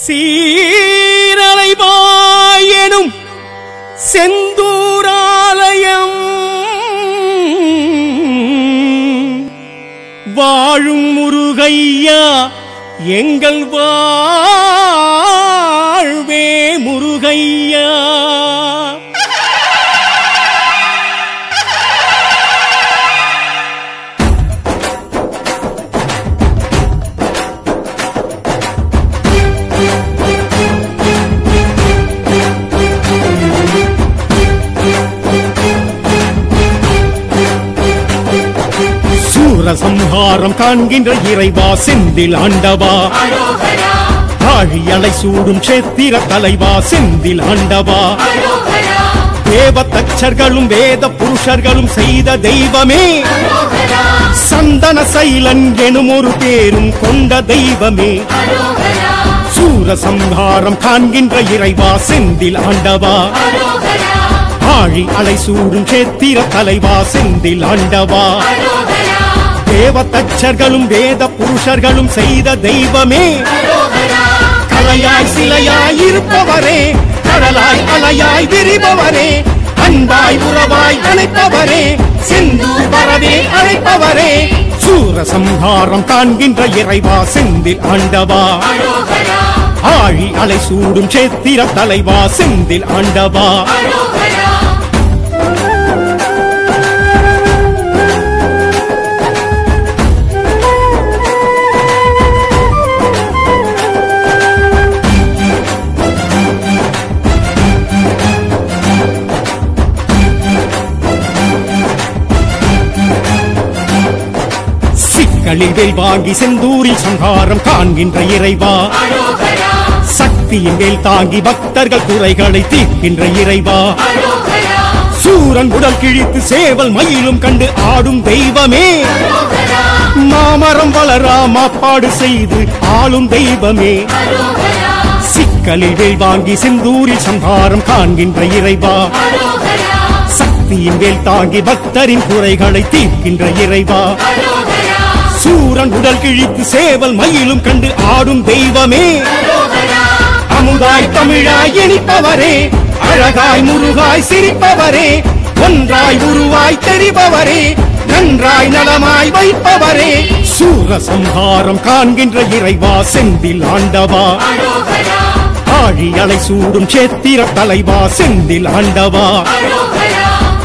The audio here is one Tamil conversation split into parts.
சீரலைவாயனும் செந்தூராலயம் வாழும் முருகையா எங்கள் வாழ்வே முருகையா சூரசம்ஹாரம் காண்கின்ற இறைவா செந்தில் ஆண்டவா அரோகரா ஆழி அலை சூடும் சேத்திர தலைவா செந்தில் ஆண்டவா அரோகரா தேவ தச்சர்களும் வேத புருஷர்களும் செய்த தெய்வமே அரோகரா சந்தன சைலன் எனும் ஒரு பேரும் கொண்ட தெய்வமே அரோகரா சூரசம்ஹாரம் காண்கின்ற இறைவா செந்தில் ஆண்டவா அரோகரா ஆழி அலை சூடும் சேத்திர தலைவா செந்தில் ஆண்டவா அரோகரா தேவ தச்சர்களும் வேத புருஷர்களும் செய்த தெய்வமே அரோகரா கலையாய் சிலையாய் இருப்பவரே கடலாய் அலையாய் விரிபவரே அன்பாய் உறவாய் அழைப்பவரே செந்தூர் வரவே அழைப்பவரே சூரசம்ஹாரம் காண்கின்ற இறைவா செந்தில் ஆண்டவா அரோகரா ஆழி அலை சூடும் சேத்திர தலைவா செந்தில் ஆண்டவா அரோகரா சிக்கலில் வேல் வாங்கி செந்தூரில் சங்காரம் காண்கின்ற இறைவா அரோகரா சக்தியின் வேல் தாங்கி பக்தர்கள் குறைகளை தீர்க்கின்ற இறைவா அரோகரா சூரன் உடல் கிழித்து சேவல் மயிலும் கண்டு ஆடும் தெய்வமே அரோகரா மாமரம் வளரா மாப்பாடு செய்து ஆளும் தெய்வமே அரோகரா சிக்கலில் வேல் வாங்கி செந்தூரில் சம்ஹாரம் காண்கின்ற இறைவா அரோகரா சக்தியின் வேல் தாங்கி பக்தரின் குறைகளை தீர்க்கின்ற இறைவா அரோகரா சூரன் உடல் கிழித்து சேவல் மயிலும் கண்டு ஆடும் தெய்வமே அரோகரா அமுதாய் தமிழாய் இனிப்பவரே அழகாய் முருகாய் சிரிப்பவரே ஒன்றாய் உருவாய் தெரிபவரே நன்றாய் நலமாய் வைப்பவரே சூரசம்ஹாரம் காண்கின்ற இறைவா செந்தில் ஆண்டவா அரோகரா ஆழி அலை சூடும் சேத்திர தலைவா செந்தில் ஆண்டவா அரோகரா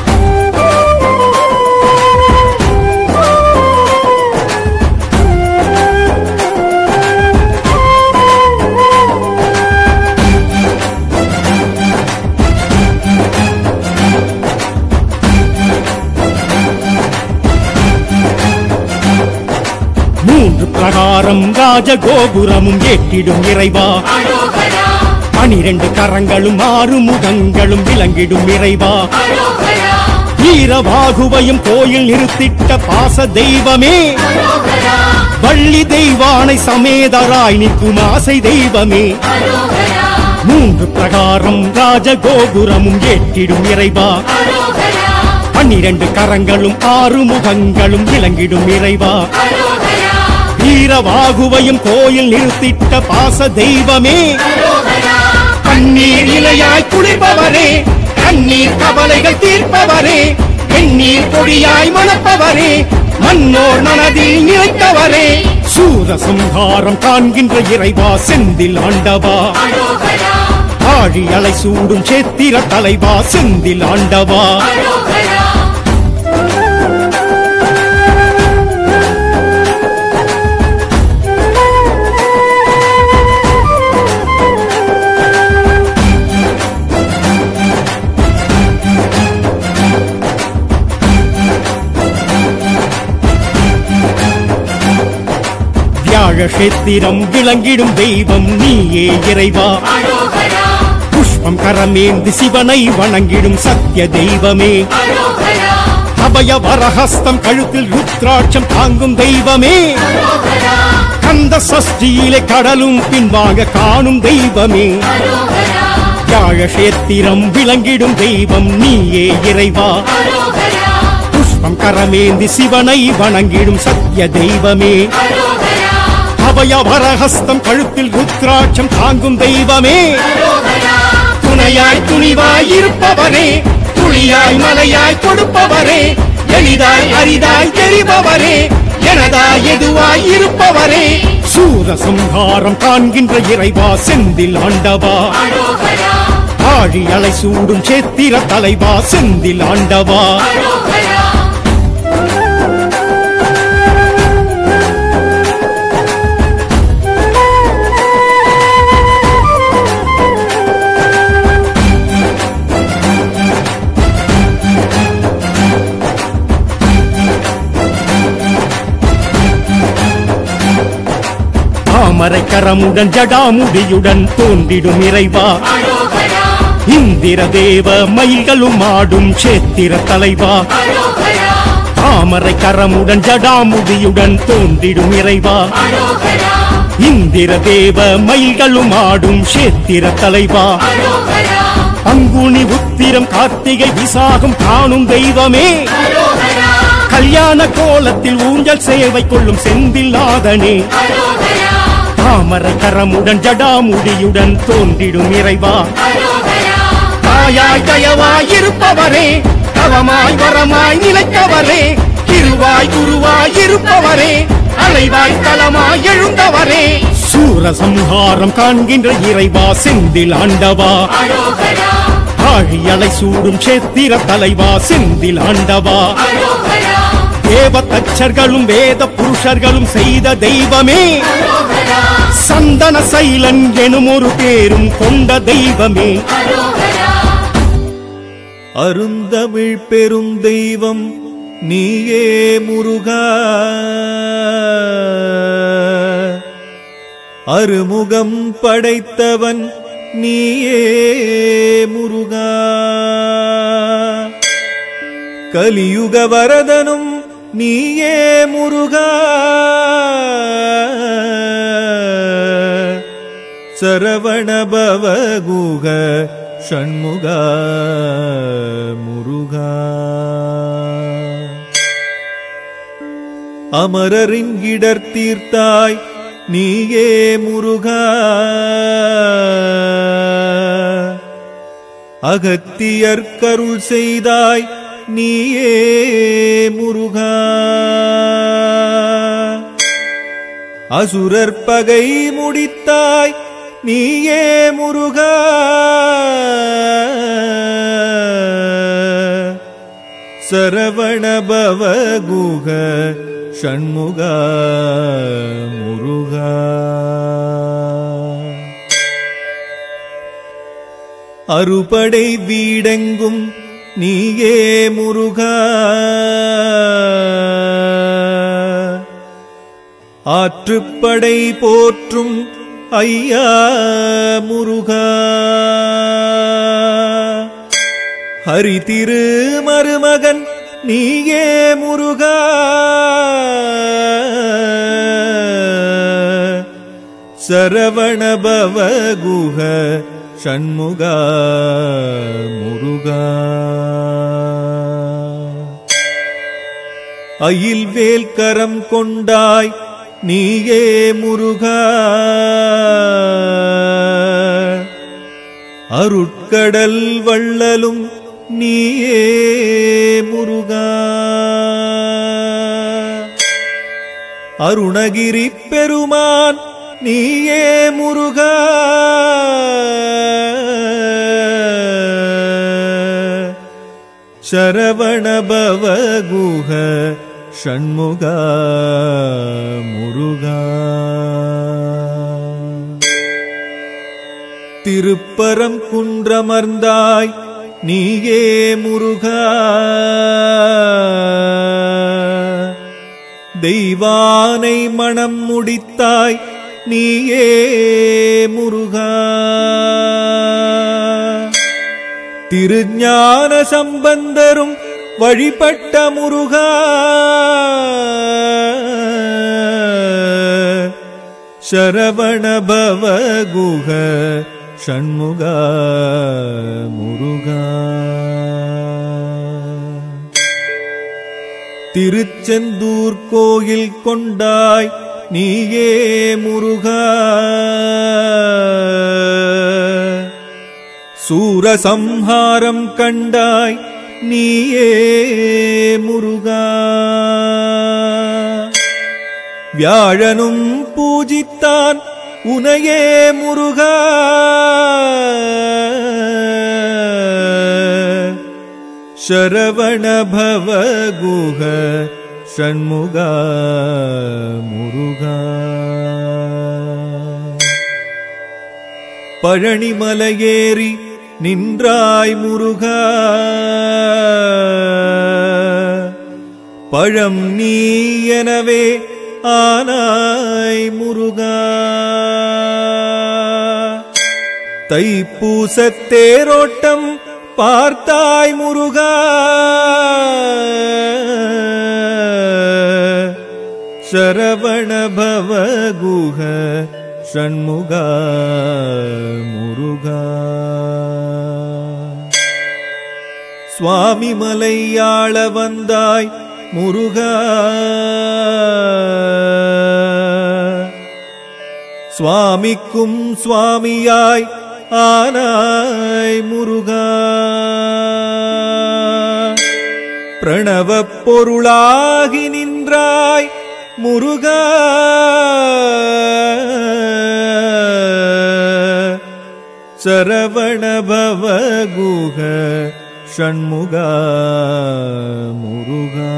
மூன்று பிரகாரம் ராஜகோபுரமும் ஏற்றிடும் இறைவா அரோகரா பனிரெண்டு கரங்களும் ஆறு முகங்களும் விளங்கிடும் இறைவா அரோகரா வீரபாகுவையும் கோயில் நிறுத்திட்ட பாச தெய்வமே அரோகரா வள்ளி தெய்வானை சமேதராய் நிற்கும் ஆசை தெய்வமே அரோகரா மூன்று பிரகாரம் ராஜகோபுரமும் ஏற்றிடும் இறைவா அரோகரா பன்னிரண்டு கரங்களும் ஆறு முகங்களும் விளங்கிடும் இறைவா அரோகரா வீரவாகுவையும் கோயில் நிறுத்திட்ட பாச தெய்வமே அரோகரா கண்ணீர் இலையாய் குளிர்பவரே கண்ணீர் கவலைகள் தீர்ப்பவரே வெந்நீர் பொடியாய் மணப்பவரே மன்னோர் மனதில் நிலைத்தவரே சூரசம்ஹாரம் காண்கின்ற இறைவா செந்தில் ஆண்டவா அரோகரா ஆழி அலை சூடும் சேத்திர தலைவா செந்தில் ஆண்டவா அரோகரா வியாழ கஷேத்திரம் விளங்கிடும் தெய்வம் நீயே இறைவா அரோகரா புஷ்பம் கரமேந்தி சிவனை வணங்கிடும் சத்திய தெய்வமே அரோகரா அபய வரஹஸ்தம் கழுத்தில் ருத்ராட்சம் தாங்கும் தெய்வமே அரோகரா கந்த சஷ்டியிலே கடலும் பின்வாங்க காணும் தெய்வமே அரோகரா வியாழ கஷேத்திரம் விளங்கிடும் தெய்வம் நீயே இறைவா அரோகரா புஷ்பம் கரமேந்தி சிவனை வணங்கிடும் சத்திய தெய்வமே அரோகரா அபய அபயவரஹஸ்தம் கழுத்தில் ருத்ராட்சம் தாங்கும் தெய்வமே அரோகரா துணையாய் துணிவாய் இருப்பவரே துளியாய் மலையாய் கொடுப்பவரே எளிதாய் அரிதாய் தெரிபவரே எனதாய் எதுவாய் இருப்பவரே சூர சம்ஹாரம் காண்கின்ற இறைவா செந்தில் ஆண்டவா அரோகரா ஆழி அலை சூடும் சேத்திர தலைவா செந்தில் ஆண்டவா அரோகரா தாமரை கரமுடன் ஜடாமுடியுடன் தோன்றிடும் இறைவா அரோகரா இந்திர தேவ மயில்களும் ஆடும் சேத்திர தலைவா அரோகரா தாமரை கரமுடன் ஜடாமுடியுடன் தோன்றிடும் இறைவா அரோகரா இந்திர தேவ மயில்களும் ஆடும் சேத்திர தலைவா அரோகரா அங்குனி உத்திரம் கார்த்திகை விசாகம் காணும் தெய்வமே அரோகரா கல்யாண கோலத்தில் ஊஞ்சல் சேவை கொள்ளும் செந்தில்லாதனே அரோகரா தாமரை கரமுடன் ஜடாமுடியுடன் தோன்றிடும் இறைவா அரோகரா தாயாய் தயவாய் இருப்பவரே தவமாய் வரமாய் நிலைத்தவரே திருவாய் குருவாய் இருப்பவரே அலைவாய் தலமாய் எழுந்தவரே சூரசம்ஹாரம் காண்கின்ற இறைவா செந்தில் ஆண்டவா அரோகரா ஆழி அலை சூடும் சேத்திர தலைவா செந்தில் ஆண்டவா அரோகரா தேவ தச்சர்களும் வேத புருஷர்களும் செய்த தெய்வமே அரோகரா சந்தன சைலன் எனும் ஒரு பேரும் கொண்ட தெய்வமே அரோகரா அருந்தமிழ் பெருந்தெய்வம் நீயே முருகா அருமுகம் படைத்தவன் நீயே முருகா கலியுக வரதனும் நீயே முருகா சரவணபவகுக ஷண்முகா முருகா அமரரின் இடர் தீர்த்தாய் நீயே முருகா அகத்தியர் கருள் செய்தாய் நீயே முருகா அசுரர் பகை முடித்தாய் நீயே முருகா சரவணபவகுக ஷண்முகா முருகா அறுபடை வீடெங்கும் நீயே முருகா ஆற்றுப்படை போற்றும் ஐயா முருகா ஹரி திரு மருமகன் நீயே முருகா சரவணபவ குஹ ஷண்முகா முருகா அயில் வேல் கரம் கொண்டாய் நீயே முருகா அருட்கடல் வள்ளலும் நீயே முருகா அருணகிரி பெருமான் நீயே முருகா சரவணபவ குஹ ஷண்முகா முருகா திருப்பரம் குன்றமர்ந்தாய் நீயே முருகா தெய்வானை மனம் முடித்தாய் நீயே முருகா திருஞான சம்பந்தரும் வழிபட்ட முருகா சரவணபவ குஹ ஷண்முகா முருகா திருச்செந்தூர் கோயில் கொண்டாய் நீயே முருகா சூரசம்ஹாரம் கண்டாய் நீயே முருகா வியாழனும் பூஜித்தான் உனையே முருகா ಶರವಣ ಭವ ಗುಹ ಷಣ್ಮುಗ ಮುರುಗ பழனிமலையேறி நின்றாய் முருகா பழம் நீ எனவே ஆனாய் முருகா தைப்பூசத் தேரோட்டம் பார்த்தாய் முருகா சரவண பவ குஹ ஷண்முகா முருகா சுவாமி மலையாள வந்தாய் முருகா சுவாமிக்கும் சுவாமியாய் ஆனாய் முருகா பிரணவப் பொருளாகி நின்றாய் முருகா சரவண பவ குஹ ஷண்முகா முருகா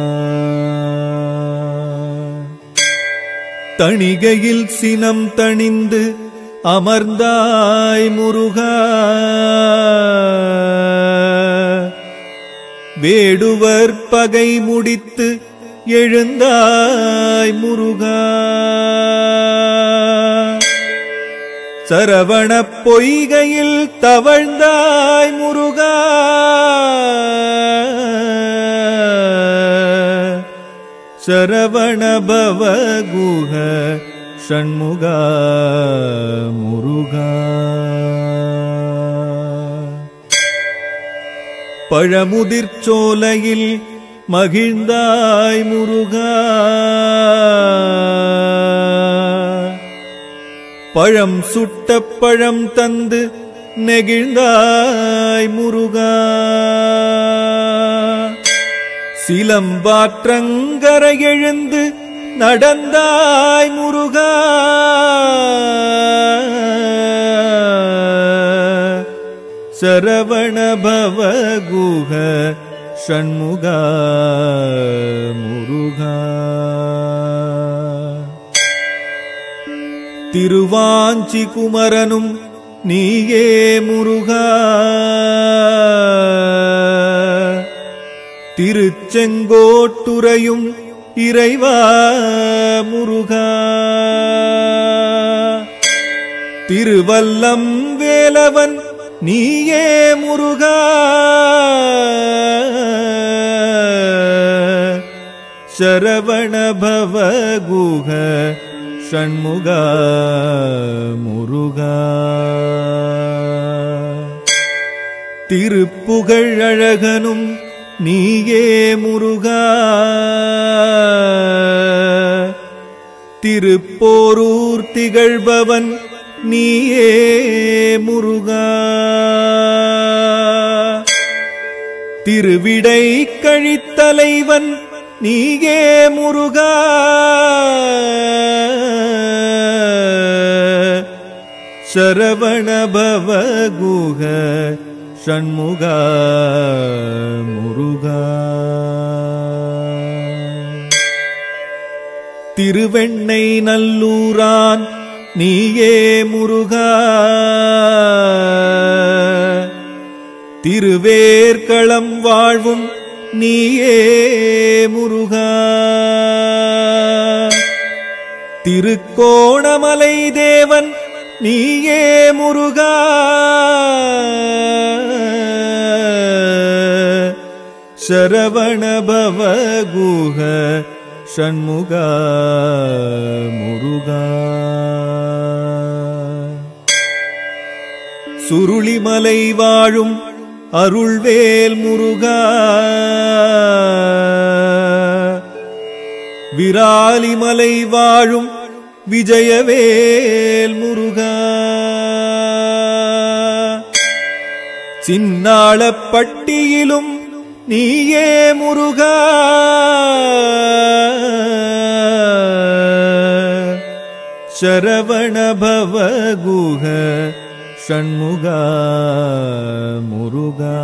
தணிகையில் சினம் தணிந்து அமர்ந்தாய் முருகா வேடுவர் பகை முடித்து எழுந்தாய் முருகா சரவணப் பொய்கையில் தவழ்ந்தாய் முருகா சரவண பவ குஹ ஷண்முகா முருகா பழமுதிர் சோலையில் மகிழ்ந்தாய் முருகா பழம் சுட்ட பழம் தந்து நெகிழ்ந்தாய் முருகா சிலம்பாற்றங்கரை எழுந்து நடந்தாய் முருகா சரவண பவ குஹ ஷண்முகா முருகா திருவாஞ்சி குமரனும் நீயே முருகா திருச்செங்கோட்டுரையும் இறைவா முருகா திருவல்லம் வேலவன் நீயே முருகா சரவண பவ குஹ ஷண்முகா முருகா திருப்புகழ் அழகனும் நீயே முருகா திருப்போரூர் திகழ்பவன் நீயே முருகா திருவிடை கழித்தலைவன் நீயே முருகா சரவண பவ குஹ ஷண்முகா முருகா திருவெண்ணை நல்லூரான் நீயே முருகா திருவேற்களம் வாழ்வும் நீயே முருகா திருக்கோணமலை தேவன் நீயே முருகா சரவண பவ குஹ ஷண்முகா முருகா சுருளிமலை வாழும் அருள்வேல் முருகா விராலிமலை வாழும் விஜயவேல் முருகா சின்னாளப்பட்டியிலும் நீயே முருகா சரவண பவகுக ஷண்முகா முருகா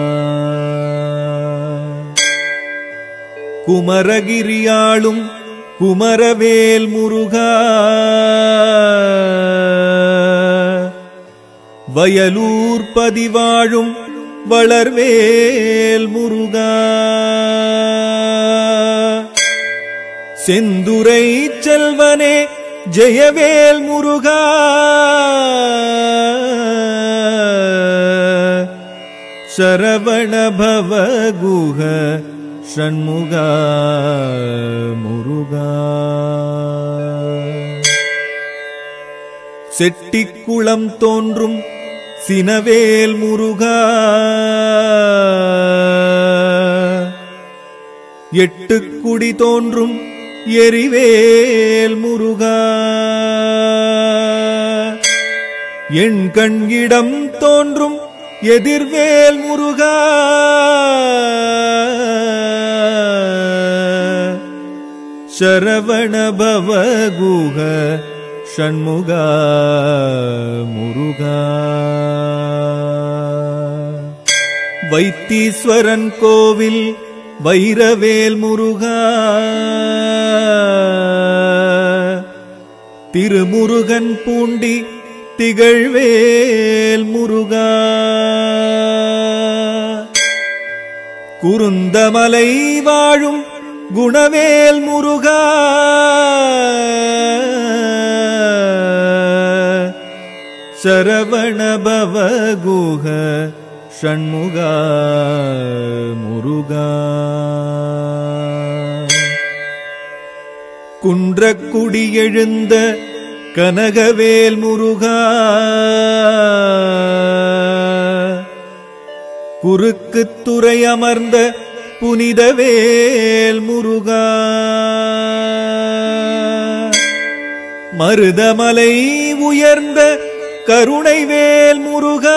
குமரகிரியாளும் குமரவேல் முருகா வயலூர் பதிவாழும் வளர்வேல் முருகா செந்துரை செல்வனே ஜெயவேல் முருகா சரவண பவகுக ஷண்முகா முருகா செட்டிக்குளம் தோன்றும் சினவேல் முருகா எட்டு குடி தோன்றும் எரிவேல் முருகா என் கண்கிடம் தோன்றும் எதிர்வேல் முருகா சரவண பவகுக ஷண்முகா முருகா வைத்தீஸ்வரன் கோவில் வைரவேல் முருகா திருமுருகன் பூண்டி திகழ்வேல் முருகா குருந்தமலை வாழும் குணவேல் முருகா சரவண பவகுக ஷண்முகா முருகா குன்றக்குடி எழுந்த கனகவேல் முருகா குறுக்குத்துறை அமர்ந்த புனிதவேல் முருகா மருதமலை உயர்ந்த கருணைவேல் முருகா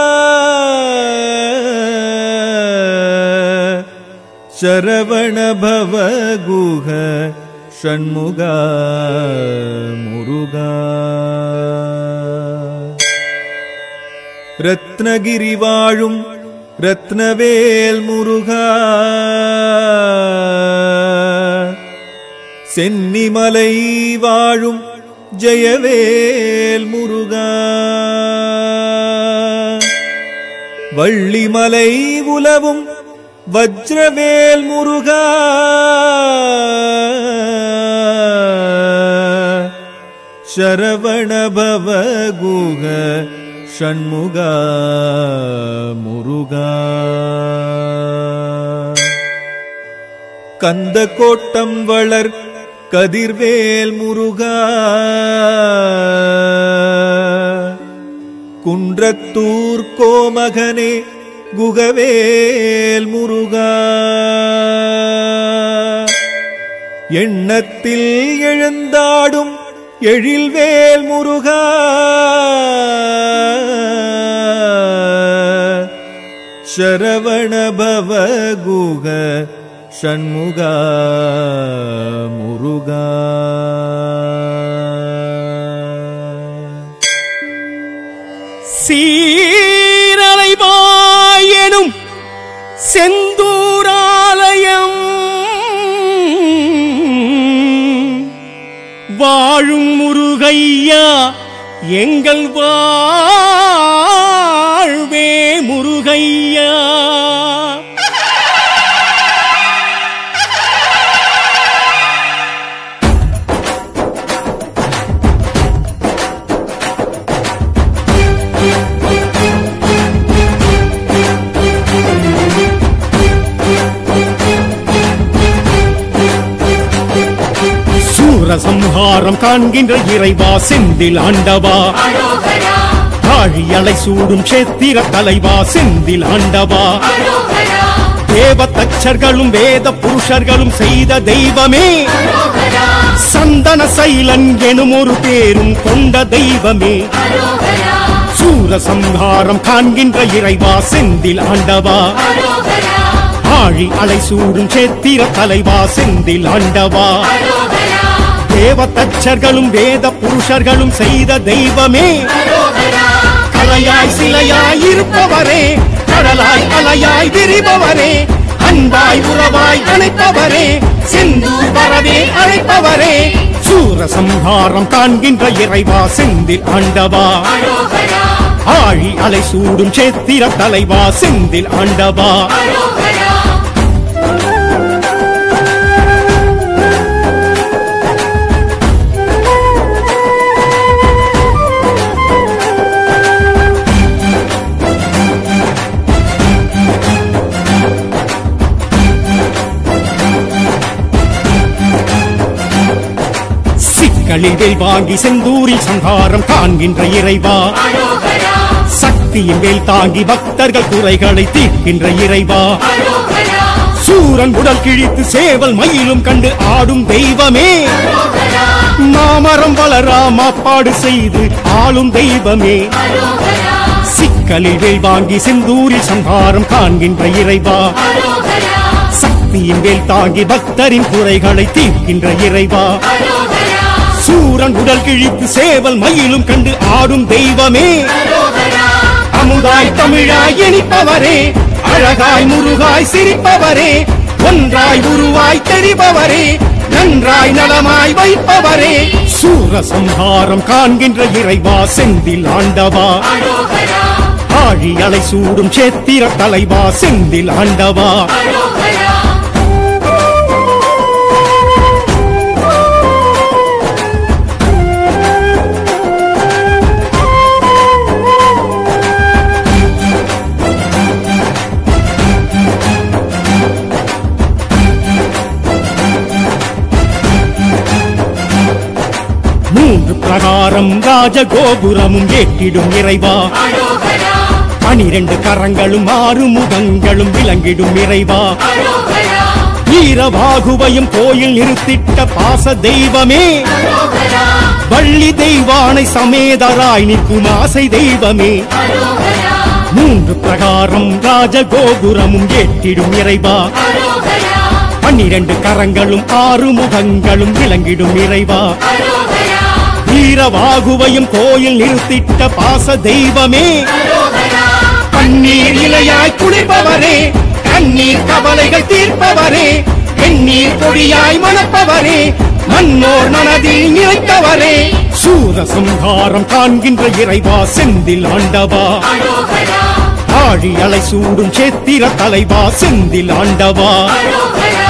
சரவண பவகுக ஷண்முகா முருகா ரத்னகிரி வாழும் ரத்னவேல் முருகா சென்னிமலை வாழும் ஜெயவேல் முருகா வள்ளிமலை உலவும் வஜ்ரவேல் முருகா சரவண பவகுக ஷண்முகா முருகா கந்த கோட்டம் வளர் கதிர்வேல் முருகா குன்றத்தூர் கோமகனே குகவேல் முருகா எண்ணத்தில் எழுந்தாடும் எழில்வேல் முருகா சரவண பவகுக ஷண்முகா முருகா சீரலைவாயனும் செந்தூராலயம் வாழும் முருகையா எங்கள் வாழ்வே முருகையா சூரசம்ஹாரம் காண்கின்ற இறைவா செந்தில் ஆண்டவா அரோகரா ஆழியலை சூடும் சேத்திர தலைவா செந்தில் ஆண்டவா அரோகரா தேவ தச்சர்களும் வேத புருஷர்களும் செய்த தெய்வமே அரோகரா சந்தன சைலன் எனும் ஒரு பேரும் கொண்ட தெய்வமே அரோகரா சூர சம்ஹாரம் காண்கின்ற இறைவா செந்தில் ஆண்டவா அரோகரா ஆழி அலை சூடும் சேத்திர தலைவா செந்தில் ஆண்டவா அரோகரா தேவ தச்சர்களும் வேத புருஷர்களும் செய்த தெய்வமே அரோகரா கலையாய் சிலையாய் இருப்பவரே கடலாய் அலையாய் விரிபவரே அன்பாய் உறவாய் அழைப்பவரே செந்தூர் வரவே அழைப்பவரே சூர சம்ஹாரம் காண்கின்ற இறைவா செந்தில் ஆண்டவா அரோகரா ஆழி அலை சூடும் சேத்திர தலைவா செந்தில் ஆண்டவா அரோகரா சிக்கலில் வேல் வாங்கி செந்தூரில் சங்காரம் காண்கின்ற இறைவா அரோகரா சக்தியின் வேல் தாங்கி பக்தர்கள் குறைகளை தீர்க்கின்ற இறைவா அரோகரா சூரன் உடல் கிழித்து சேவல் மயிலும் கண்டு ஆடும் தெய்வமே அரோகரா மாமரம் வளரா மாப்பாடு செய்து ஆளும் தெய்வமே அரோகரா சிக்கலில் வேல் வாங்கி செந்தூரில் சங்காரம் காண்கின்ற இறைவா அரோகரா சக்தியின் வேல் தாங்கி பக்தரின் குறைகளை தீர்க்கின்ற இறைவா அரோகரா சூரன் உடல் கிழித்து சேவல் மயிலும் கண்டு ஆடும் தெய்வமே அரோகரா அமுதாய் தமிழாய் இனிப்பவரே அழகாய் முருகாய் சிரிப்பவரே ஒன்றாய் உருவாய் தெரிபவரே நன்றாய் நலமாய் வைப்பவரே சூர சம்ஹாரம் காண்கின்ற இறைவா செந்தில் ஆண்டவா அரோகரா ஆழி அலை சூடும் சேத்திர தலைவா செந்தில் ஆண்டவா அரோகரா மூன்று பிரகாரம் ராஜகோபுரமும் ஏற்றிடும் இறைவா அரோகரா பனிரெண்டு கரங்களும் ஆறு முகங்களும் விளங்கிடும் இறைவா அரோகரா வீரவாகுவையும் கோயில் நிறுத்திட்ட பாச தெய்வமே அரோகரா வள்ளி தெய்வானை சமேதராய் நிற்கும் ஆசை தெய்வமே அரோகரா மூன்று பிரகாரம் ராஜகோபுரமும் ஏற்றிடும் இறைவா அரோகரா பன்னிரண்டு கரங்களும் ஆறு முகங்களும் விளங்கிடும் இறைவா அரோகரா வீரவாகுவையும் கோயில் நிறுத்திட்ட பாச தெய்வமே அரோகரா கண்ணீர் இலையாய் குளிப்பவரே கண்ணீர் கவலைகள் தீர்ப்பவரே வெந்நீர் கொடியாய் மணப்பவரே மன்னோர் மனதில் நினைத்தவரே சூர சம்ஹாரம் காண்கின்ற இறைவா செந்தில் ஆண்டவா அரோகரா ஆழி அலை சூடும் சேத்திர தலைவா செந்தில் ஆண்டவா அரோகரா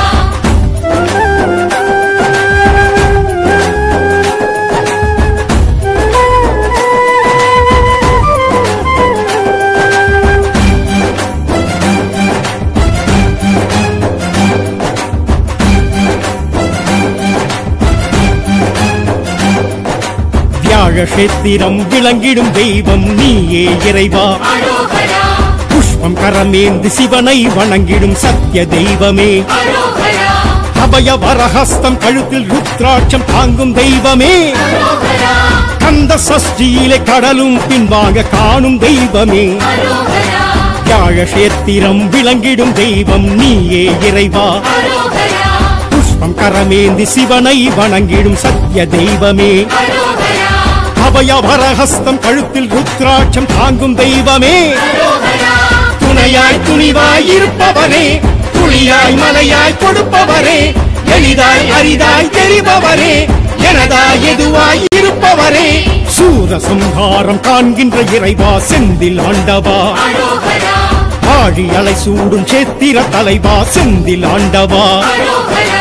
வியாழ கஷேத்திரம் விளங்கிடும் தெய்வம் நீயே இறைவா அரோகரா புஷ்பம் கரமேந்து சிவனை வணங்கிடும் சத்திய தெய்வமே அரோகரா அபய வரஹஸ்தம் கழுத்தில் ருத்ராட்சம் தாங்கும் தெய்வமே அரோகரா கந்த சஷ்டியிலே கடலும் பின்வாங்க காணும் தெய்வமே அரோகரா வியாழ கஷேத்திரம் விளங்கிடும் தெய்வம் நீயே இறைவா அரோகரா புஷ்பம் கரமேந்தி சிவனை வணங்கிடும் சத்திய தெய்வமே அரோகரா அபய வரஹஸ்தம் கழுத்தில் ருத்ராட்சம் தாங்கும் தெய்வமே அரோகரா துணையாய் துணிவாய் இருப்பவரே துளியாய் மலையாய் கொடுப்பவரே எளிதாய் அரிதாய் தெரிபவரே எனதாய் எதுவாய் இருப்பவரே சூர சம்ஹாரம் காண்கின்ற இறைவா செந்தில் ஆண்டவா அரோகரா ஆழி அலை சூடும் சேத்திர தலைவா செந்தில் ஆண்டவா அரோகரா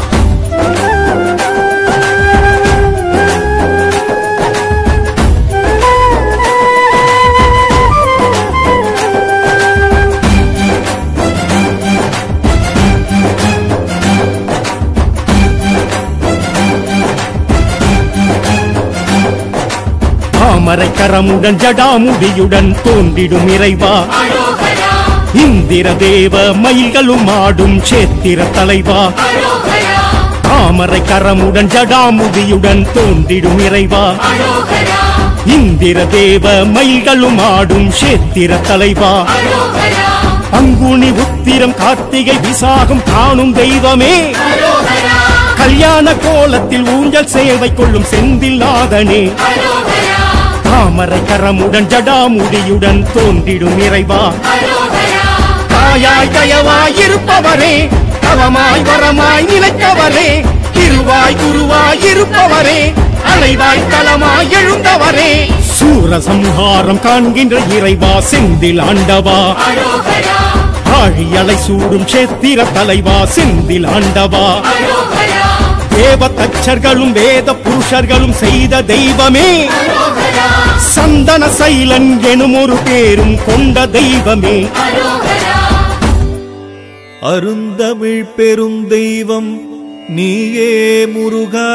தாமரை கரமுடன் ஜடாமுடியுடன் தோன்றிடும் இறைவா அரோகரா இந்திர தேவ மயில்களும் ஆடும் சேத்திர தலைவா அரோகரா தாமரை கரமுடன் ஜடாமுதியுடன் தோன்றிடும் இறைவா அரோகரா இந்திர தேவ மயில்களும் ஆடும் சேத்திர தலைவா அரோகரா பங்குனி உத்திரம் கார்த்திகை விசாகம் காணும் தெய்வமே அரோகரா கல்யாண கோலத்தில் ஊஞ்சல் சேவை கொள்ளும் செந்தில் நாதனே அரோகரா தாமரை கரமுடன் ஜடாமுடியுடன் தோன்றிடும் இறைவா அரோகரா தாயாய் தயவாய் இருப்பவரே தவமாய் வரமாய் நிலைத்தவரே திருவாய் குருவாய் இருப்பவரே அலைவாய் தலமாய் எழுந்தவரே சூரசம்ஹாரம் காண்கின்ற இறைவா செந்தில் ஆண்டவா அரோகரா ஆழி அலை சூடும் சேத்திர தலைவா செந்தில் ஆண்டவா அரோகரா தேவ தச்சர்களும் வேத புருஷர்களும் செய்த தெய்வமே அரோகரா சந்தன சைலன் எனும் ஒரு பேரும் கொண்ட தெய்வமே அரோகரா அருந்தமிழ் பெரும் தெய்வம் நீயே முருகா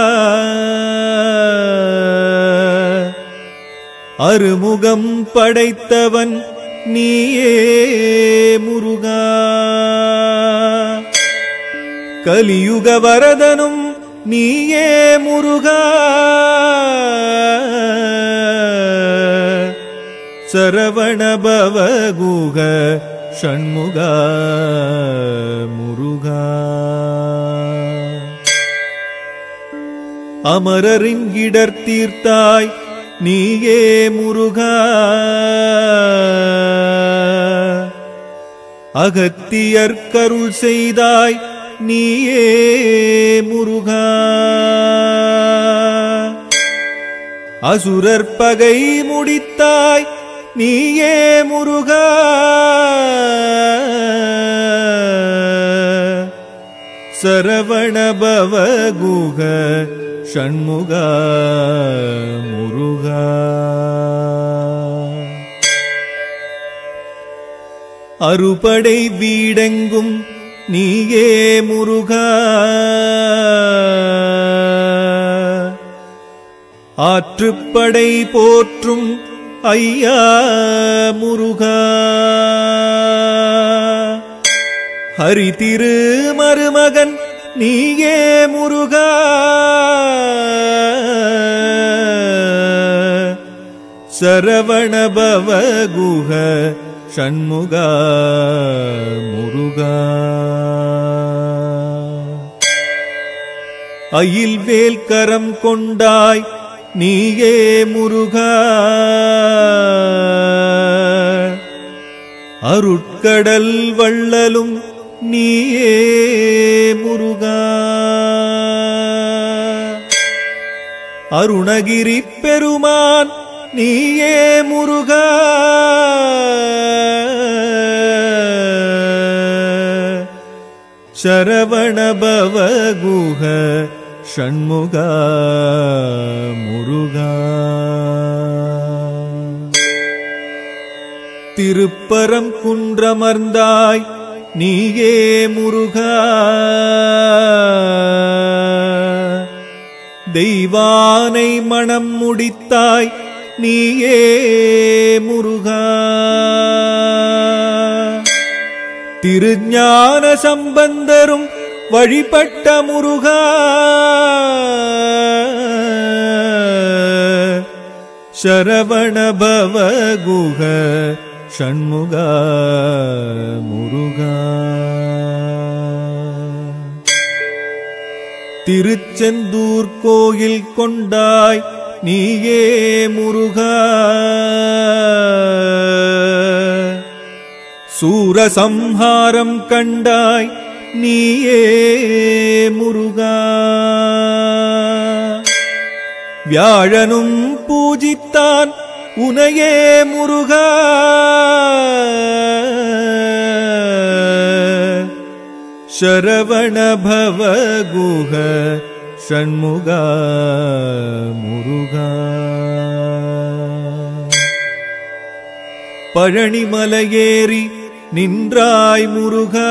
அருமுகம் படைத்தவன் நீயே முருகா கலியுக வரதனும் நீயே முருகா சரவணபவகுக ஷண்முகா முருகா அமரரின் இடர் தீர்த்தாய் நீயே முருகா அகத்தியர் கருள் செய்தாய் நீயே முருகா அசுரர் பகை முடித்தாய் நீயே முருகா சரவணபவகுக ஷண்முகா முருகா அறுபடை வீடெங்கும் நீயே முருகா ஆற்றுப்படை போற்றும் ஐயா முருகா ஹரி திரு மருமகன் நீயே முருகா சரவணபவகுக ஷண்முகா முருகா அயில் வேல் கரம் கொண்டாய் நீயே முருகா அருட்கடல் வள்ளலும் நீயே முருகா அருணகிரி பெருமான் நீயே முருகா சரவணபவகுக ஷண்முகா முருகா திருப்பரம் குன்றமர்ந்தாய் நீயே முருகா தெய்வானை மணம் முடித்தாய் நீயே முருகா திருஞான சம்பந்தரும் வழிபட்ட முருகா சரவணபவகுக ஷண்முகா முருகா திருச்செந்தூர் கோயில் கொண்டாய் நீயே முருகா சூரசம்ஹாரம் கண்டாய் நீயே முருகா வியாழனும் பூஜித்தான் உனையே முருகா சரவணபவகுக ஷண்முகா முருகா பழனிமலையேறி நின்றாய் முருகா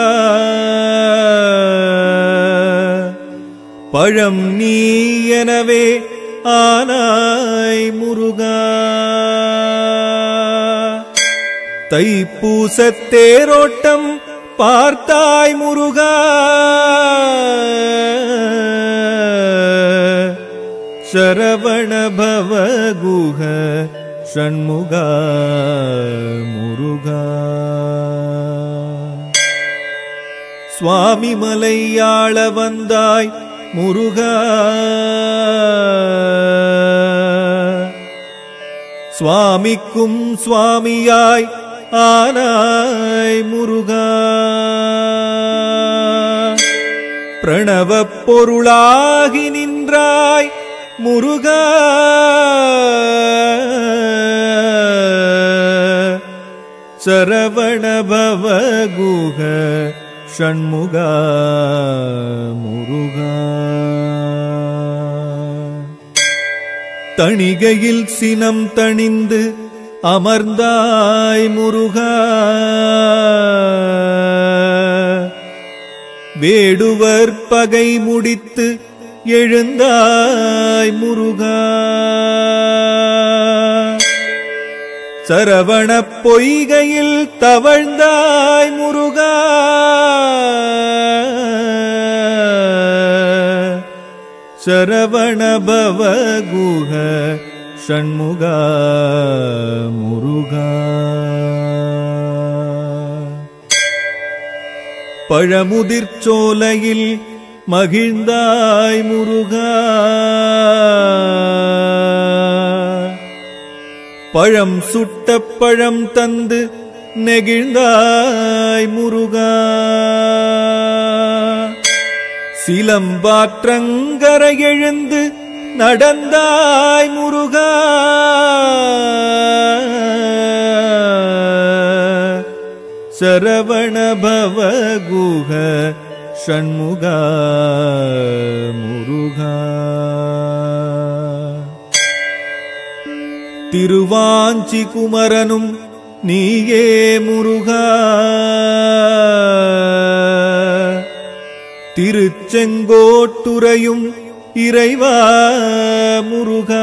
பழம் நீ எனவே ஆனாய் முருகா தைப்பூசத் தேரோட்டம் பார்த்தாய் முருகா சரவண பவ குஹ ஷண்முகா முருகா சுவாமி மலையாள வந்தாய் முருகா சுவாமிக்கும் சுவாமியாய் ஆனாய் முருகா பிரணவப் பொருளாகி நின்றாய் முருகா சரவண பவ குஹ ஷண்முகா முருகா தணிகையில் சினம் தணிந்து அமர்ந்தாய் முருகா வேடுவர் பகை முடித்து எழுந்தாய் முருகா சரவணப் பொய்கையில் தவழ்ந்தாய் முருகா சரவண பவ குஹ ஷண்முகா முருகா பழமுதிர் சோலையில் மகிழ்ந்தாய் முருகா பழம் சுட்ட பழம் தந்து நெகிழ்ந்தாய் முருகா சிலம்பாற்றங்கரை எழுந்து நடந்தாய் முருகா சரவண பவ குஹ ஷண்முகா முருகா திருவாஞ்சி குமரனும் நீயே முருகா திருச்செங்கோட்டுரையும் இறைவா முருகா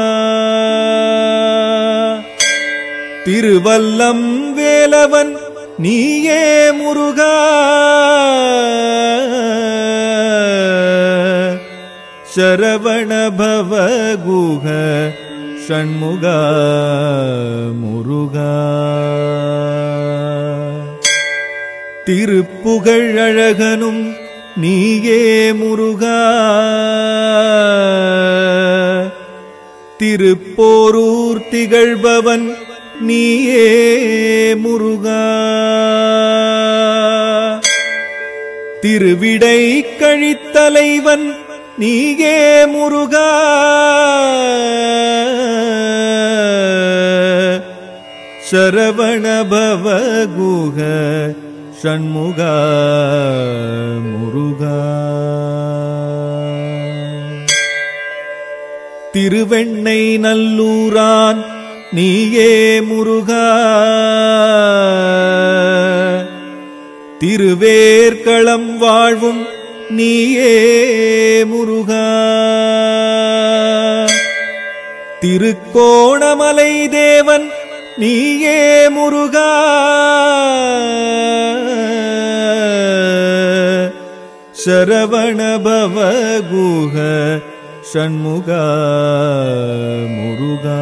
திருவல்லம் வேலவன் நீயே முருகா சரவண பவ குஹ ஷண்முகா முருகா திருப்புகழ் அழகனும் நீயே முருகா திருப்போரூர் திகழ்பவன் நீயே முருகா திருவிடை கழித்தலைவன் நீயே முருகா சரவண பவ குஹ ஷண்முகா முருகா திருவெண்ணை நல்லூரான் நீயே முருகா திருவேற்களம் வாழ்வும் நீயே முருகா திருக்கோணமலை தேவன் நீயே முருகா சரவண பவ குஹ ஷண்முகா முருகா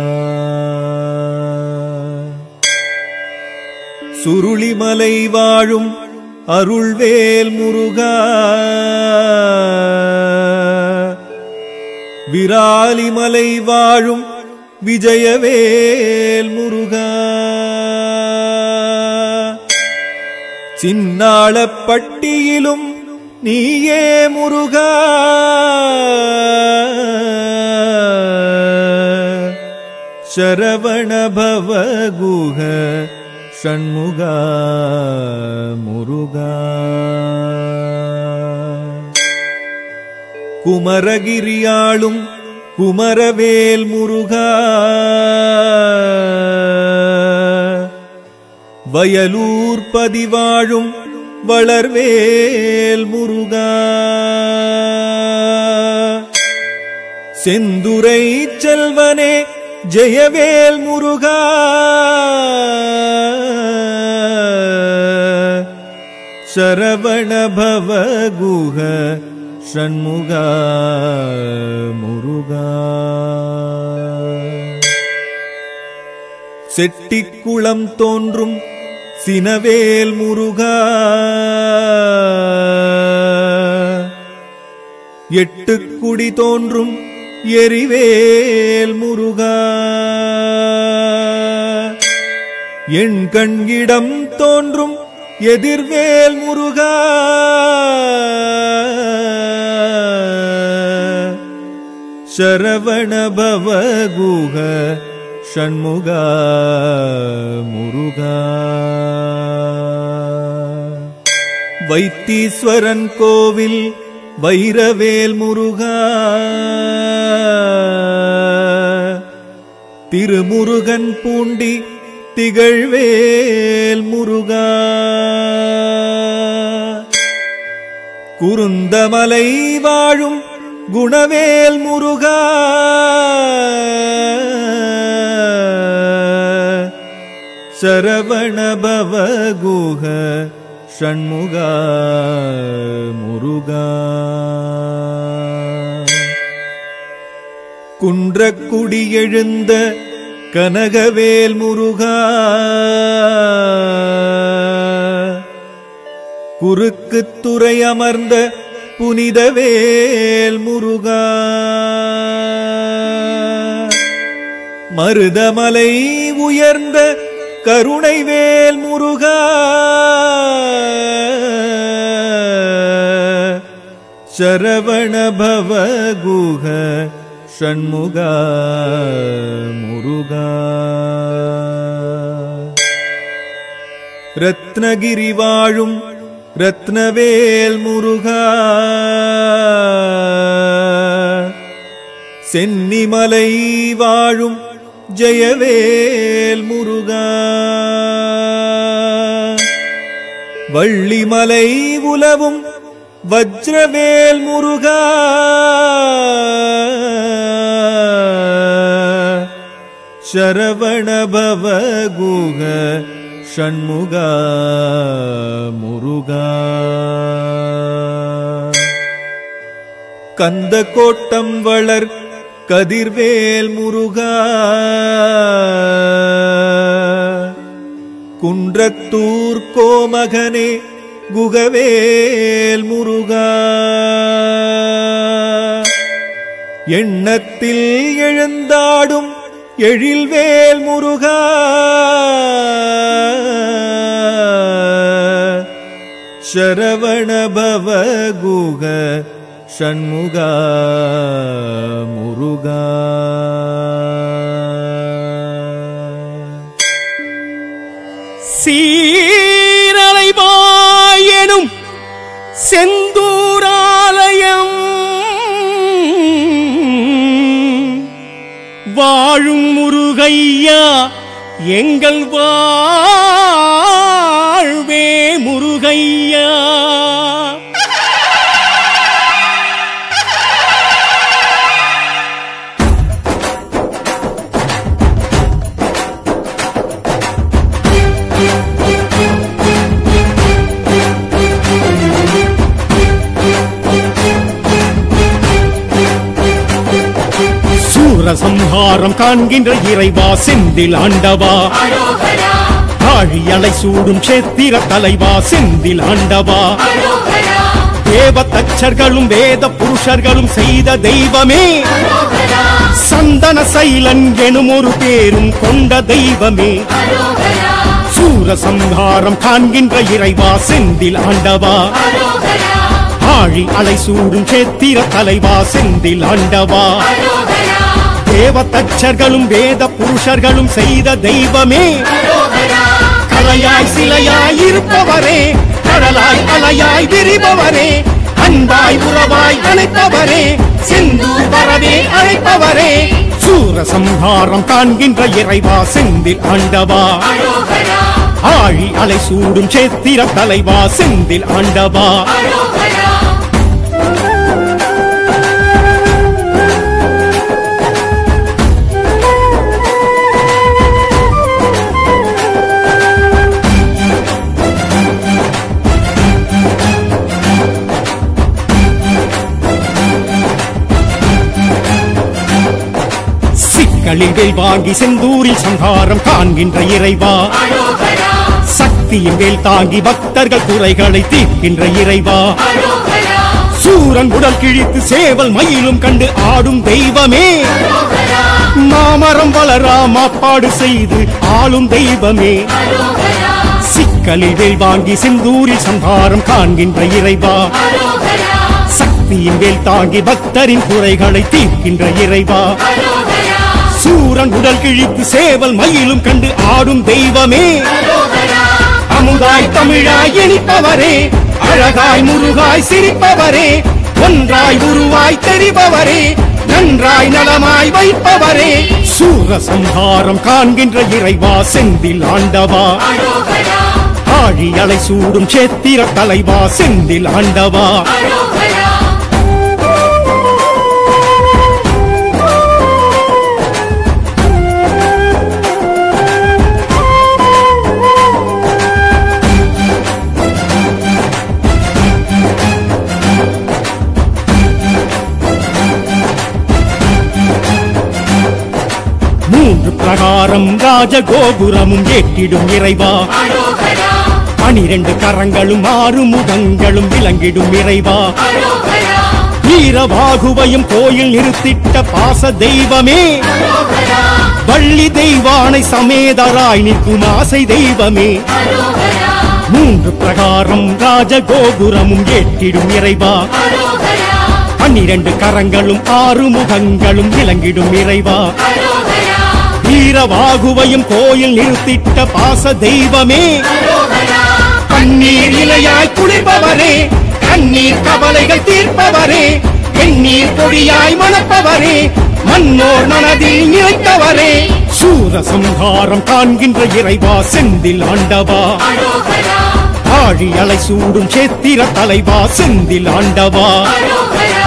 சுருளிமலை வாழும் அருள்வேல் முருகா விராலிமலை வாழும் விஜயவேல் முருகா சின்னாளப்பட்டியிலும் நீயே முருகா சரவண பவ குஹ ஷண்முகா முருகா குமரகிரியாளும் குமரவேல் முருகா வயலூர் பதிவாழும் வளர்வேல் முருகா செந்துரை செல்வனே ஜெயவேல் முருகா சரவண பவ குஹ ஷண்முகா முருகா செட்டிக்குளம் தோன்றும் சினவேல் முருகா எட்டுக்குடி தோன்றும் எரிவேல் முருகா என் கண்கிடம் தோன்றும் எதிர்வேல் முருகா சரவண பவகுக ஷண்முகா முருகா வைத்தீஸ்வரன் கோவில் வைரவேல் முருகா திருமுருகன் பூண்டி திகழ்வேல் முருகா குருந்தமலை வாழும் குணவேல் முருகா சரவண பவகுக ஷண்முகா முருகா குன்றக்குடி எழுந்த கனகவேல் முருகா குறுக்குத்துறை அமர்ந்த புனிதவேல் முருகா மருதமலை உயர்ந்த கருணைவேல் முருகா சரவண பவகுக ஷண்முகா முருகா ரத்னகிரி வாழும் ரத்னவேல் முருகா சென்னிமலை வாழும் ஜெயவேல் முருகா வள்ளிமலை உலவும் வஜ்ரவேல் முருகா சரவண பவகுக ஷண்முகா முருகா கந்த கோட்டம் வளர் கதிர்வேல் முருகா குன்றத்தூர் கோமகனே குகவேல் முருகா எண்ணத்தில் எழுந்தாடும் எழில்வேல் முருகா சரவண பவகுக ஷண்முகா முருகா சீரலைவாயனும் செந்தூராலயம் வாழும் முருகையா எங்கள் வாழ்வே முருகையா சூரசம்ஹாரம் காண்கின்ற இறைவா செந்தில் ஆண்டவா அரோகரா ஆழி அலை சூடும் சேத்திர தலைவா செந்தில் ஆண்டவா அரோகரா தேவ தச்சர்களும் வேத புருஷர்களும் செய்த தெய்வமே அரோகரா சந்தன சைலன் எனும் ஒரு பேரும் கொண்ட தெய்வமே அரோகரா சூரசம்ஹாரம் காண்கின்ற இறைவா செந்தில் ஆண்டவா அரோகரா ஆழி அலை சூடும் சேத்திர தலைவா செந்தில் ஆண்டவா அரோகரா தேவ தச்சர்களும் வேத புருஷர்களும் செய்த தெய்வமே அரோகரா கலையாய் சிலையாய் இருப்பவரே கடலாய் அலையாய் விரிபவரே அன்பாய் உறவாய் அழைப்பவரே செந்தூர் வரவே அழைப்பவரே சூரசம்ஹாரம் காண்கின்ற இறைவா செந்தில் ஆண்டவா அரோகரா ஆழி அலை சூடும் சேத்திர தலைவா செந்தில் ஆண்டவா அரோகரா சிக்கலில் வேல் வாங்கி செந்தூரில் சங்காரம் காண்கின்ற இறைவா அரோகரா சக்தியின் வேல் தாங்கி பக்தர்கள் குறைகளை தீர்க்கின்ற இறைவா அரோகரா சூரன் உடல் கிழித்து சேவல் மயிலும் கண்டு ஆடும் தெய்வமே அரோகரா மாமரம் வளரா மாப்பாடு செய்து ஆளும் தெய்வமே அரோகரா சிக்கலில் வேல் வாங்கி செந்தூரில் சங்காரம் காண்கின்ற இறைவா அரோகரா சக்தியின் வேல் தாங்கி பக்தரின் குறைகளை தீர்க்கின்ற இறைவா அரோகரா சூரன் உடல் கிழித்து சேவல் மயிலும் கண்டு ஆடும் தெய்வமே அரோகரா அமுதாய் தமிழாய் இனிப்பவரே அழகாய் முருகாய் சிரிப்பவரே ஒன்றாய் உருவாய் தெரிபவரே நன்றாய் நலமாய் வைப்பவரே சூர சம்ஹாரம் காண்கின்ற இறைவா செந்தில் ஆண்டவா அரோகரா ஆழி அலை சூடும் சேத்திர தலைவா செந்தில் ஆண்டவா அரோகரா மூன்று பிரகாரம் ராஜகோபுரமும் ஏற்றிடும் இறைவா அரோகரா பனிரெண்டு கரங்களும் ஆறு முகங்களும் விளங்கிடும் இறைவா அரோகரா வீரபாகுவையும் கோயில் நிறுத்திட்ட பாச தெய்வமே அரோகரா வள்ளி தெய்வானை சமேதராய் நிற்கும் ஆசை தெய்வமே அரோகரா மூன்று பிரகாரம் ராஜகோபுரமும் ஏற்றிடும் இறைவா அரோகரா பன்னிரண்டு கரங்களும் ஆறு முகங்களும் விளங்கிடும் இறைவா அரோகரா வீரவாகுவையும் கோயில் நிறுத்திட்ட பாச தெய்வமே அரோகரா கண்ணீர் இலையாய் குளிர்பவரே கண்ணீர் கவலைகள் தீர்ப்பவரே வெந்நீர் பொடியாய் மணப்பவரே மன்னோர் மனதில் நிலைத்தவரே சூர சம்ஹாரம் காண்கின்ற இறைவா செந்தில் ஆண்டவா அரோகரா ஆழி அலை சூடும் சேத்திர தலைவா செந்தில் ஆண்டவா அரோகரா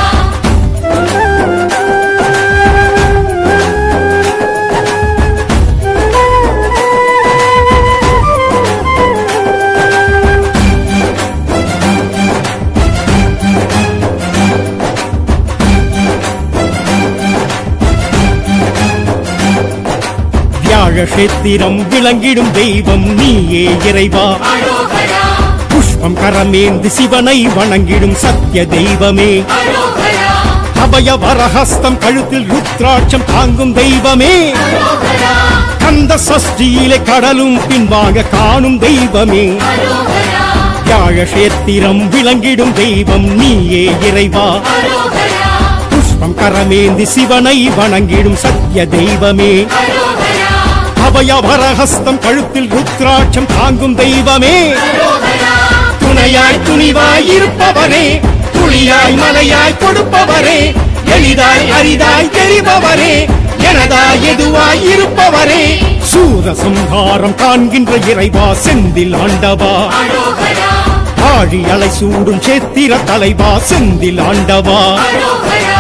வியாழ கஷேத்திரம் விளங்கிடும் தெய்வம் நீயே இறைவா அரோகரா புஷ்பம் கரமேந்து சிவனை வணங்கிடும் சத்திய தெய்வமே அரோகரா அபய வரஹஸ்தம் கழுத்தில் ருத்ராட்சம் தாங்கும் தெய்வமே அரோகரா கந்த சஷ்டியிலே கடலும் பின்வாங்க காணும் தெய்வமே அரோகரா வியாழ கஷேத்திரம் விளங்கிடும் தெய்வம் நீயே இறைவா அரோகரா புஷ்பம் கரமேந்தி சிவனை வணங்கிடும் சத்திய தெய்வமே அரோகரா அபய வரஹஸ்தம் கழுத்தில் ருத்ராட்சம் தாங்கும் தெய்வமே அரோகரா துணையாய் துணிவாய் இருப்பவரே துளியாய் மலையாய் கொடுப்பவரே எளிதாய் அரிதாய் தெரிபவரே எனதாய் எதுவாய் இருப்பவரே சூர சம்ஹாரம் காண்கின்ற இறைவா செந்தில் ஆண்டவா அரோகரா ஆழி அலை சூடும் சேத்திர தலைவா செந்தில் ஆண்டவா அரோகரா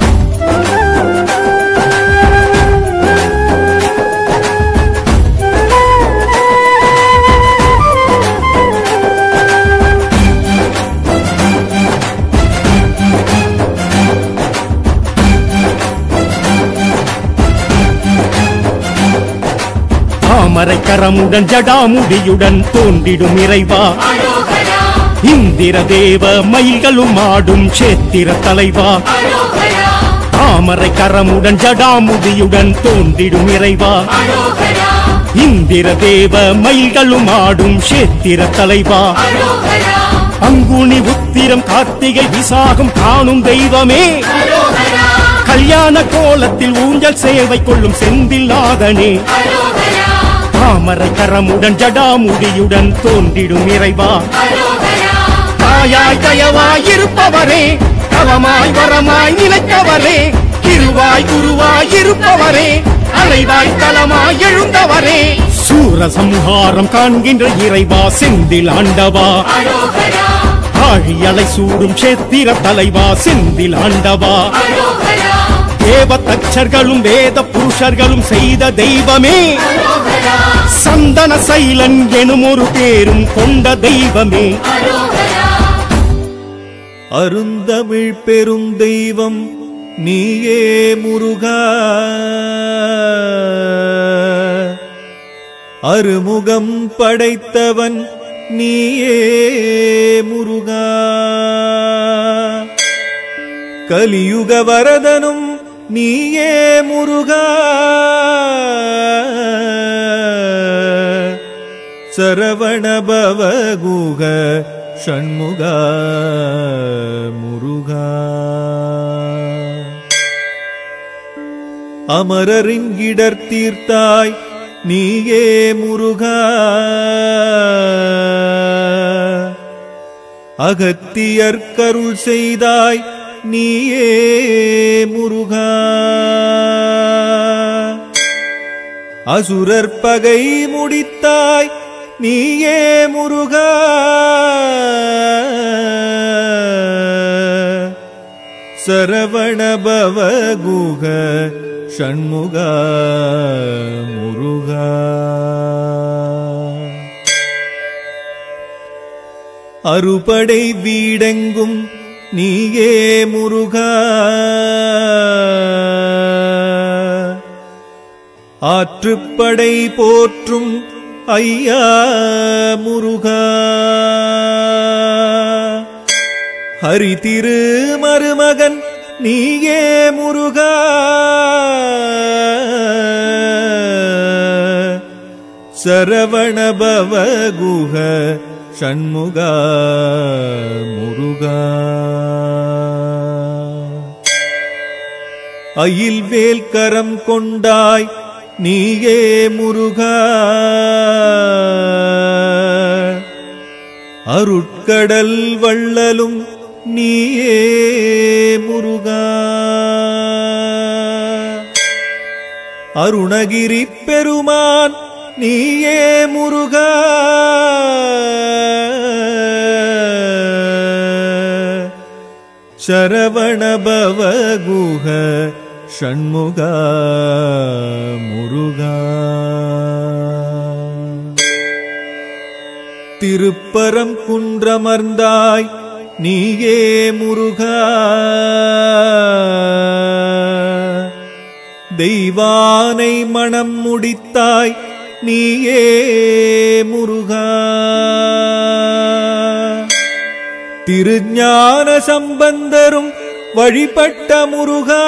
தாமரை கரமுடன் ஜடாமுடியுடன் தோன்றிடும் இறைவா அரோகரா இந்திர தேவ மயில்களும் ஆடும் சேத்திர தலைவா அரோகரா தாமரை கரமுடன் ஜடாமுடியுடன் தோன்றிடும் இறைவா அரோகரா இந்திர தேவ மயில்களும் ஆடும் சேத்திர தலைவா அரோகரா அங்குனி உத்திரம் கார்த்திகை விசாகம் காணும் தெய்வமே அரோகரா கல்யாண கோலத்தில் ஊஞ்சல் சேவை கொள்ளும் செந்தில்லாதனே அரோகரா தாமரை கரமுடன் ஜடாமுடியுடன் தோன்றிடும் இறைவா அரோகரா தாயாய் தயவாய் இருப்பவரே தவமாய் வரமாய் நிலைத்தவரே திருவாய் குருவாய் இருப்பவரே அலைவாய் தலமாய் எழுந்தவரே சூர சம்ஹாரம் காண்கின்ற இறைவா செந்தில் ஆண்டவா அரோகரா ஆழி அலை சூடும் சேத்திர தலைவா செந்தில் ஆண்டவா அரோகரா தேவ தச்சர்களும் வேத புருஷர்களும் செய்த தெய்வமே அரோகரா சந்தன சைலன் எனும் ஒரு பேரும் கொண்ட தெய்வமே அரோகரா அருந்தமிழ் பெருந்தெய்வம் நீயே முருகா அருமுகம் படைத்தவன் நீயே முருகா கலியுக வரதனும் நீயே முருகா சரவணபவ குக ஷண்முகா முருகா அமரரிங்கிடர் தீர்த்தாய் நீயே முருகா அகத்தியர் கருள் செய்தாய் நீயே முருகா அசுரர் பகை முடித்தாய் நீயே முருகா சரவணபவ குக ஷண்முகா முருகா அறுபடை வீடெங்கும் நீயே முருகா ஆற்றுப்படை போற்றும் ஐயா முருகா ஹரி திரு மருமகன் நீயே முருகா சரவணபவ குஹ ஷண்முகா முருகா அயில் வேல் கரம் கொண்டாய் நீயே முருகா அருட்கடல் வள்ளலும் நீயே முருகா அருணகிரி பெருமான் நீயே முருகா சரவணபவ குஹ ஷண்முகா முருகா திருப்பரம் குன்றமர்ந்தாய் நீயே முருகா தெய்வானை மணம் முடித்தாய் நீயே முருகா திருஞான சம்பந்தரும் வழிபட்ட முருகா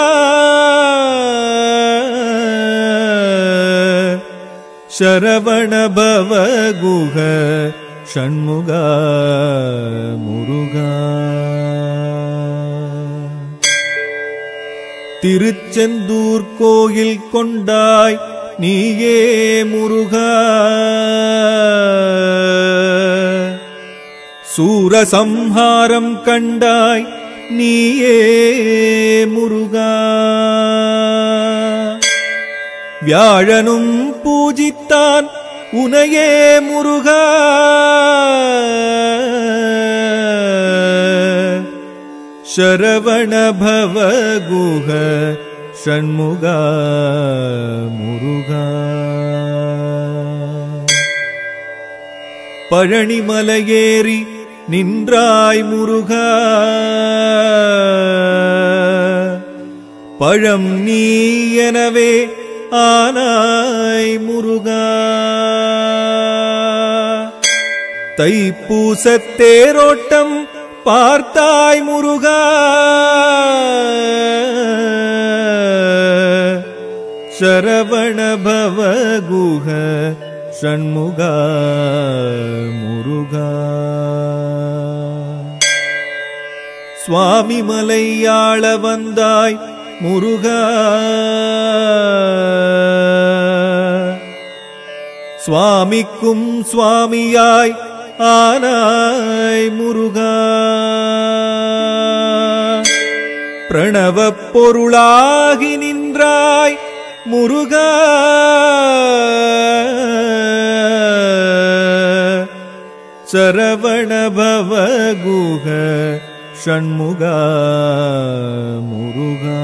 சரவணபவ குஹ ஷண்முகா முருகா திருச்செந்தூர் கோயில் கொண்டாய் நீயே முருகா சூரசம்ஹாரம் கண்டாய் நீயே முருகா வியாழனும் பூஜித்தான் உனையே முருகா சரவணபவ குஹ ஷண்முகா முருகா பழனிமலையேறி நின்றாய் முருகா பழம் நீ எனவே ஆனாய் முருகா தைப்பூசத் தேரோட்டம் பார்த்தாய் முருகா சரவணபவ குஹ ஷண்முகா முருகா சுவாமி மலையாள வந்தாய் முருகா சுவாமிக்கும் சுவாமியாய் ஆனாய் முருகா பிரணவப் பொருளாகி நின்றாய் முருகா சரவணபவ குஹ ஷண்முகா முருகா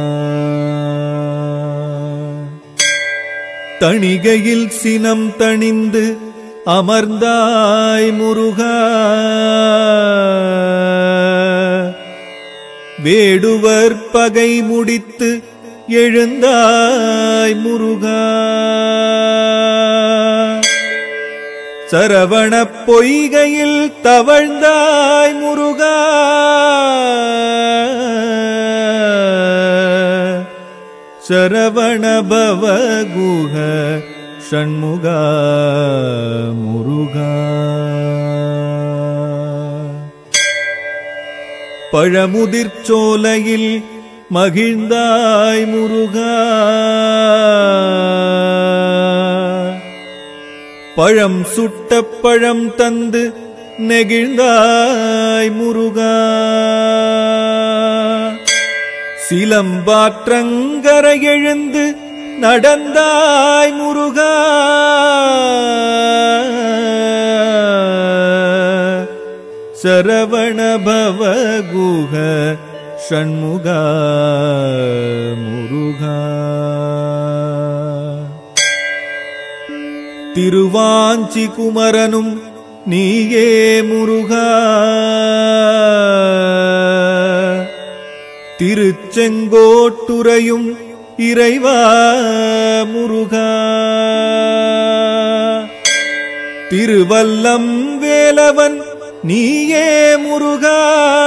தணிகையில் சினம் தணிந்து அமர்ந்தாய் முருகா வேடுவர் பகை முடித்து எழுந்தாய் முருகா சரவணப் பொய்கையில் தவழ்ந்தாய் முருகா சரவணபவ குஹ ஷண்முகா முருகா பழமுதிர்ச்சோலையில் மகிழ்ந்தாய் முருகா பழம் சுட்ட பழம் தந்து நெகிழ்ந்தாய் முருகா சிலம்பாற்றங்கரை எழுந்து நடந்தாய் முருகா சரவணபவ குஹ ஷண்முகா முருகா திருவாஞ்சி குமரனும் நீயே முருகா திருச்செங்கோட்டுரையும் இறைவா முருகா திருவல்லம் வேலவன் நீயே முருகா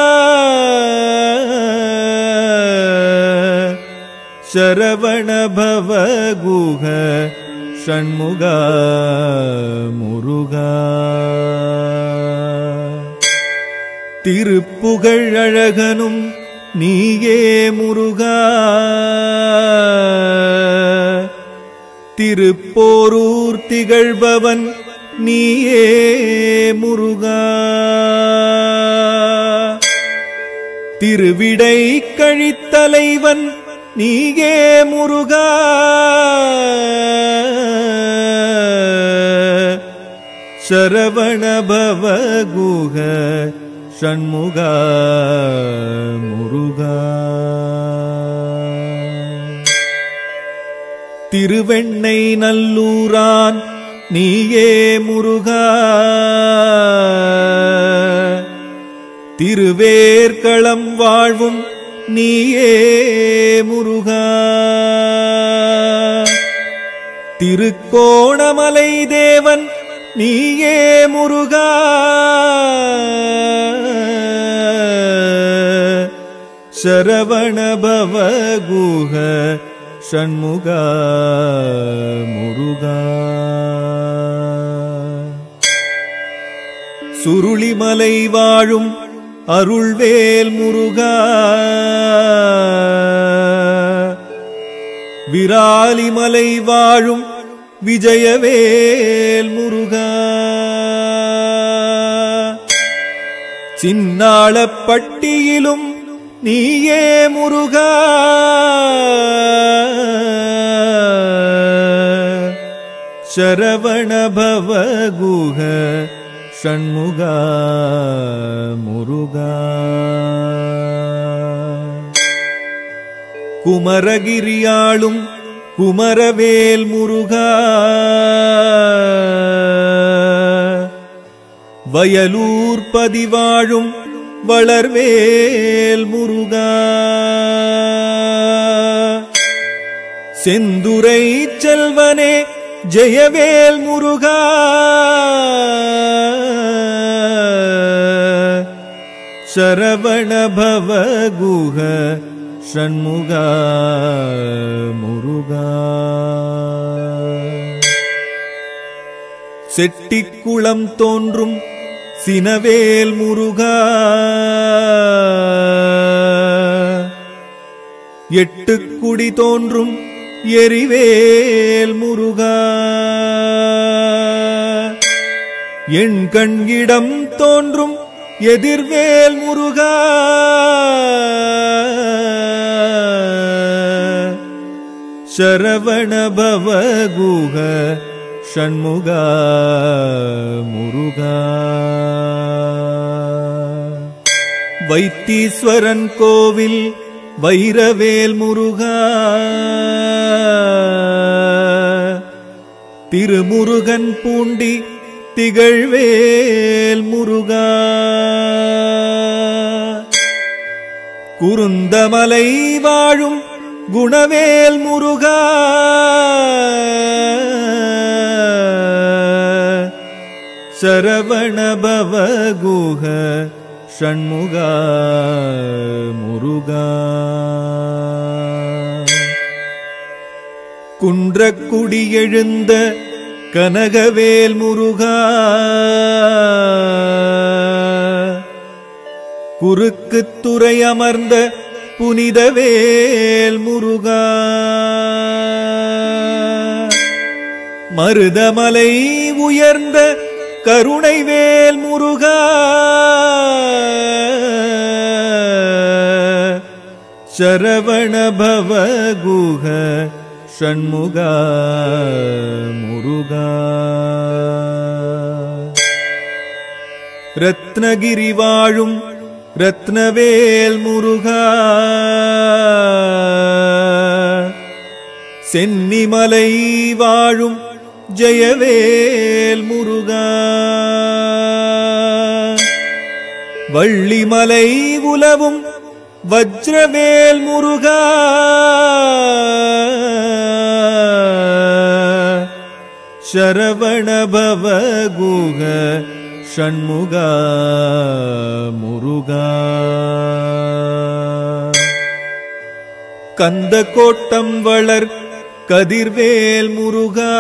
சரவணபவ குஹ ஷண்முகா முருகா திருப்புகழ் அழகனும் நீயே முருகா திருப்போரூர் திகழ்பவன் நீயே முருகா திருவிடை கழித்தலைவன் நீயே முருகா சரவணபவ குஹ ஷண்முகா முருகா திருவெண்ணை நல்லூரான் நீயே முருகா திருவேற்களம் வாழ்வும் நீயே முருகா திருக்கோணமலை தேவன் நீயே முருகா சரவணபவ குஹ ஷண்முகா முருகா சுருளிமலை வாழும் அருள்வேல் முருகா விராலிமலை வாழும் விஜயவேல் முருகா சின்னாளப்பட்டியிலும் நீயே முருகா சரவணபவ குஹ ஷண்முகா முருகா குமரகிரியாளும் குமரவேல் முருகா வயலூர் பதிவாழும் வளர்வேல் முருகா செந்துரை செல்வனே ஜெயவேல் முருகா சரவணபவ குஹ ஷண்முகா முருகா செட்டிக்குளம் தோன்றும் சினவேல் முருகா எட்டுக்குடி தோன்றும் எரிவேல் முருகா என் கண்கிடம் தோன்றும் எதிர்வேல் முருகா சரவணபவ குஹ ஷண்முகா முருகா வைத்தீஸ்வரன் கோவில் வைரவேல் முருகா திருமுருகன் பூண்டி திகழ்வேல் முருகா குருந்தமலை வாழும் குணவேல் முருகா சரவணபவ குஹ ஷண்முகா முருகா குன்றக்குடி எழுந்த கனகவேல் முருகா குறுக்குத் துறை அமர்ந்த புனிதவேல் முருகா மருதமலை உயர்ந்த கருணைவேல் முருகா சரவணபவ குஹ ஷண்முகா முருகா ரத்னகிரி வாழும் ரத்னவேல் முருகா சென்னிமலை வாழும் ஜெயவேல் முருகா வள்ளிமலை உலவும் வஜ்ரவேல் முருகா சரவணபவ குஹ ஷண்முகா முருகா கந்த கோட்டம் வளர் கதிர்வேல் முருகா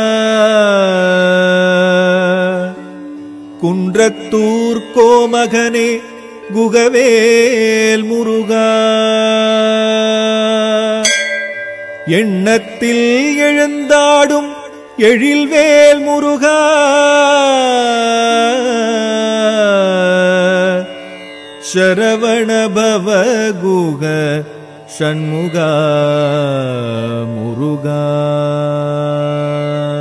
குன்றத்தூர் கோமகனே குகவேல் முருகா எண்ணத்தில் எழுந்தாடும் எழில்வேல் முருகா சரவணபவ குக ஷண்முகா முருகா